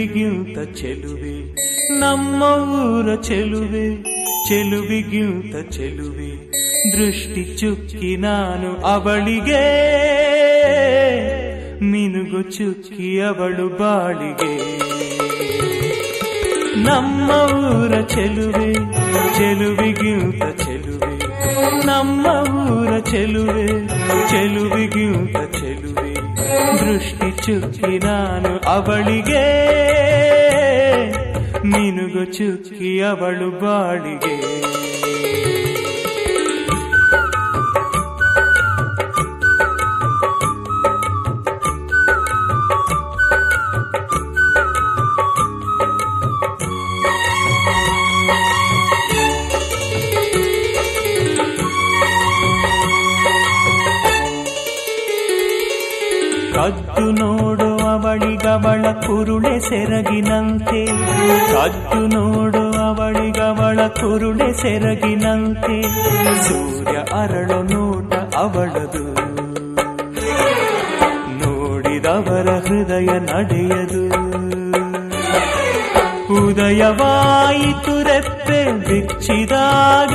ಚೆಲುವಿಗಿಂತ ಚೆಲುವೆ ನಮ್ಮ ಊರ ಚೆಲುವೆ ಚೆಲುವಿಗಿಂತ ಚೆಲುವೆ ದೃಷ್ಟಿ ಚುಕ್ಕಿ ನಾನು ಅವಳಿಗೆ ಮಿನುಗು ಚುಕ್ಕಿ ಅವಳು ಬಾಳಿಗೆ ನಮ್ಮ ಊರ ಚೆಲುವೆ ಚೆಲುವಿಗಿಂತ ಚೆಲುವೆ ನಮ್ಮ ಊರ ಚೆಲುವೆ ಚೆಲುವಿಗಿಂತ ಚೆಲುವೆ ದೃಷ್ಟಿ ಚುಕ್ಕಿ ನಾನು ಅವಳಿಗೆ ಮಿನುಗು ಚುಕ್ಕಿ ಅವಳು ಬಾಳಿಗೆ ಕದ್ದು ನೋಡು ಅವಳಿಗವಳ ಕುರುಳೆ ಸೆರಗಿನಂತೆ ಕದ್ದು ನೋಡು ಅವಳಿಗವಳ ಕುರುಳೆ ಸೆರಗಿನಂತೆ ಸೂರ್ಯ ಅರಳು ನೋಟ ಅವಳದು ನೋಡಿದವರ ಹೃದಯ ನಡೆಯದು ಉದಯವಾಯಿತು ರೆಪ್ಪೆ ಬಿಚ್ಚಿದಾಗ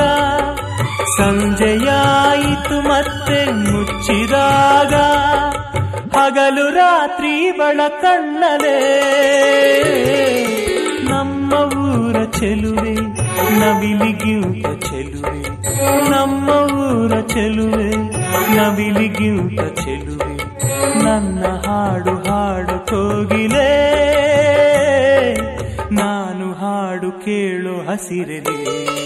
ಸಂಜೆಯಾಯಿತು ಮತ್ತೆ ಮುಚ್ಚಿದಾಗ ಹಗಲು ರಾತ್ರಿ ಬಳ ಕಣ್ಣಲೇ ನಮ್ಮ ಊರ ಚೆಲುವೆ ನವಿಲಿಗಿಂತ ಚೆಲುವೆ ನಮ್ಮ ಊರ ಚೆಲುವೆ ನವಿಲಿಗಿಂತ ಚೆಲುವೆ ನನ್ನ ಹಾಡು ಹಾಡು ಕೋಗಿಲೆ ನಾನು ಹಾಡು ಕೇಳು ಹಸಿರಲಿ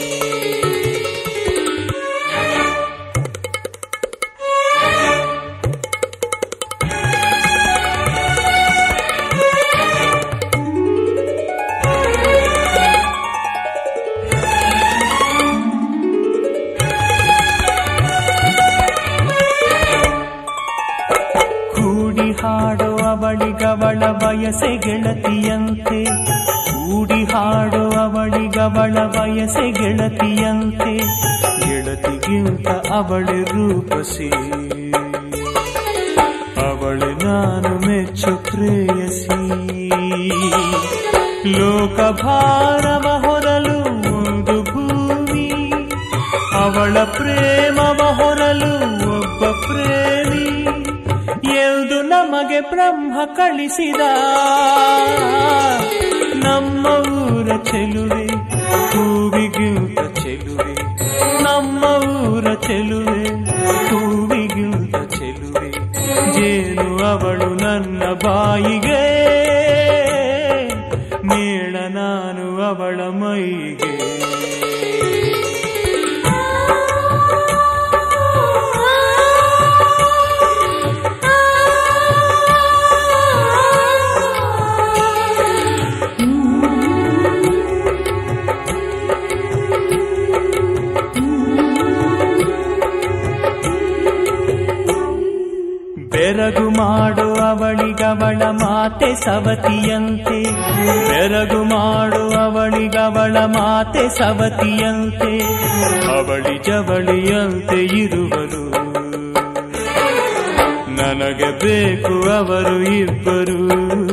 ಕೂಡಿ ಹಾಡೋ ಅವಳಿಗವಳ ಬಯಸೆ ಗೆಳತಿಯಂತೆ ಕೂಡಿ ಹಾಡೋ ಅವಳಿಗವಳ ಬಯಸೆ ಗೆಳತಿಯಂತೆ ಗೆಳತಿಗಿಂತ ಅವಳೆ ರೂಪಸಿ ಅವಳೆ ನಾನು ಮೆಚ್ಚು ಪ್ರೇಯಸಿ ಲೋಕಭಾರವ ಹೊರಲು ಒಂದು ಭೂಮಿ ಅವಳ ಪ್ರೇಮವ ಹೊರಲು ಒಬ್ಬ ಪ್ರೇಮಿ ಎಂದು ನಮಗೆ ಬ್ರಹ್ಮ ಕಳಿಸಿದ ನಮ್ಮ ಊರ ಚೆಲುವೆ ಹೂವಿಗಿಂತ ಚೆಲುವೆ ನಮ್ಮ ಊರ ಚೆಲುವೆ ಹೂವಿಗಿಂತ ಚೆಲುವೆ ಜೇನು ಅವಳು ನನ್ನ ಬಾಯಿಗೆ ಮೇಳ ನಾನು ಅವಳ ಮೈಗೆ ಬೆರಗು ಮಾಡು ಅವಳಿಗವಳ ಮಾತೆ ಸವತಿಯಂತೆ ಬೆರಗು ಮಾಡು ಅವಳಿಗವಳ ಮಾತೆ ಸವತಿಯಂತೆ ಅವಳಿ ಜವಳಿಯಂತೆ ಇರುವರು ನನಗೆ ಬೇಕು ಅವರು ಇಬ್ಬರು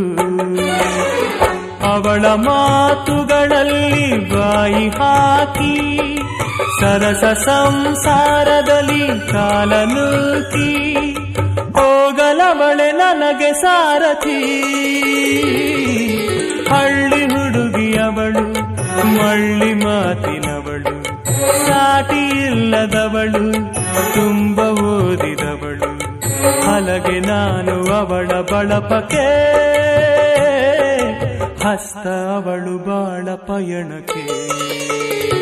ಅವಳ ಮಾತುಗಳಲ್ಲಿ ಬಾಯಿ ಹಾಕಿ ಸರಸ ಸಂಸಾರದಲ್ಲಿ ಕಾಲ ನೂಕಿ ಹೋಗಲವಳೆ ನನಗೆ ಸಾರಥಿ ಹಳ್ಳಿ ಹುಡುಗಿ ಅವಳು ಮಳ್ಳಿ ಮಾತಿನವಳು ಸಾಟಿ ಇಲ್ಲದವಳು ತುಂಬ ಓದಿದವಳು ಹಲಗೆ ನಾನು ಅವಳ ಬಳಪಕ್ಕೆ ಹಸ್ತ ಅವಳು ಬಾಳ ಪಯಣಕ್ಕೆ